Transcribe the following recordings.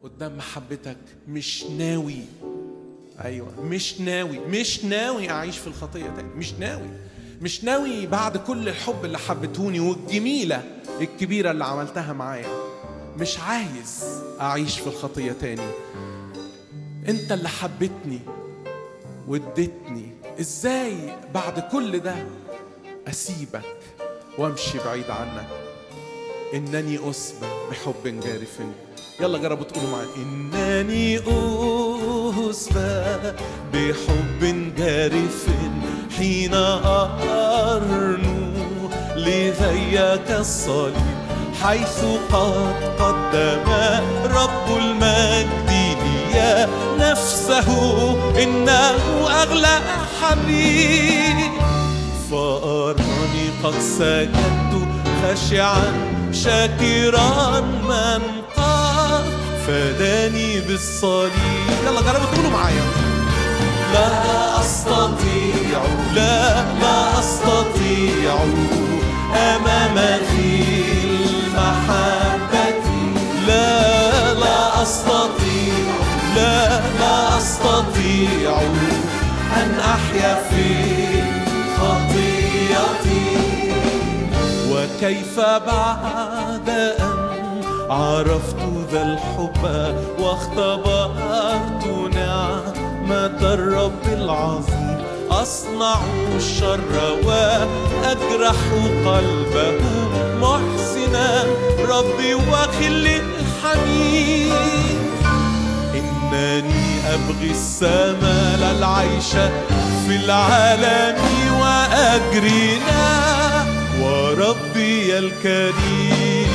قدام محبتك مش ناوي ايوه مش ناوي مش ناوي اعيش في الخطيه تاني مش ناوي مش ناوي بعد كل الحب اللي حبتوني والجميله الكبيره اللي عملتها معايا مش عايز اعيش في الخطيه تاني انت اللي حبتني واديتني ازاي بعد كل ده اسيبك وامشي بعيد عنك انني اسبى بحب جارف يلا جربوا تقولوا معايا انني اسبى بحب جارف حين ارنو لذيك الصليب حيث قد قدم رب المجد لي نفسه انه اغلى حبيب فاراني قد سجدت خاشعا شاكرا من قد فداني بالصليب يلا جربوا تقولوا معايا لا استطيع لا لا استطيع امام ذي المحبه لا لا استطيع لا لا استطيع ان احيا في خطيئتي وكيف بعد أن عرفت ذا الحب واختبرت نعمة الرب العظيم أصنع الشر وأجرح قلبه محسنا ربي وخلي الحميد إنني أبغي السماء العيش في العالم وأجرنا وربي الكريم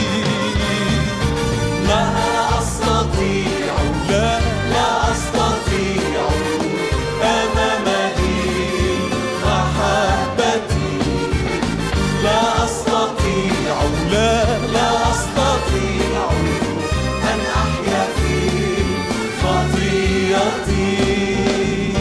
لا أستطيع لا لا أستطيع أمام ذي محبتي لا أستطيع لا لا أستطيع أن أحيا في خطيئتي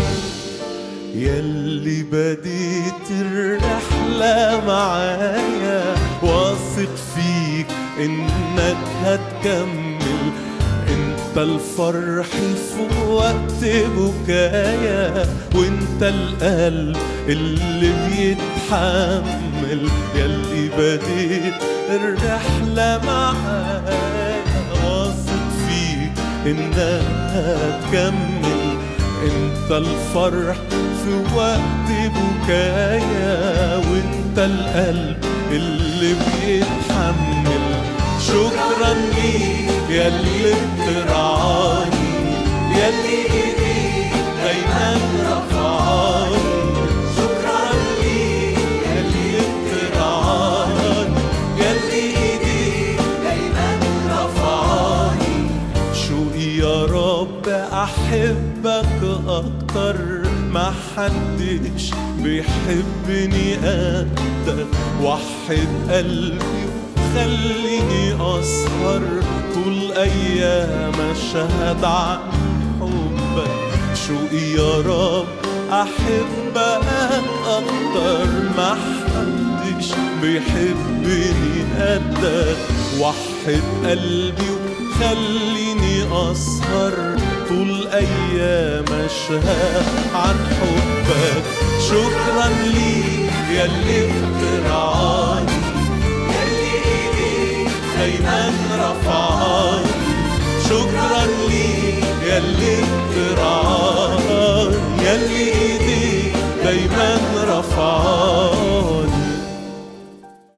يلي بديت الرحلة معايا واثق فيك إنك هتكمل انت الفرح في وقت بكايا وانت القلب اللي بيتحمل يلي بديت الرحلة معايا واثق فيك انك هتكمل انت الفرح في وقت بكايا وانت القلب اللي بيتحمل شكرا ليك يا اللي بترعاني يا اللي ايديك دايما رفعاني شكرا ليك يا اللي بترعاني يا اللي ايديك دايما رفعاني شوقي يا رب احبك اكتر ما حدش بيحبني قدك وحد قلبي وخليني اسهر طول ايام اشهد عن حبك شوقي يا رب احبك اكتر ما حدش بيحبني قدك وحد قلبي وخليني اسهر طول ايام اشهد عن حبك شكرا ليك يا اللي بترعاني يا اللي ايديك دايما رفعاني شكرا ليك يا اللي بترعاني يا اللي ايديك دايما رفعاني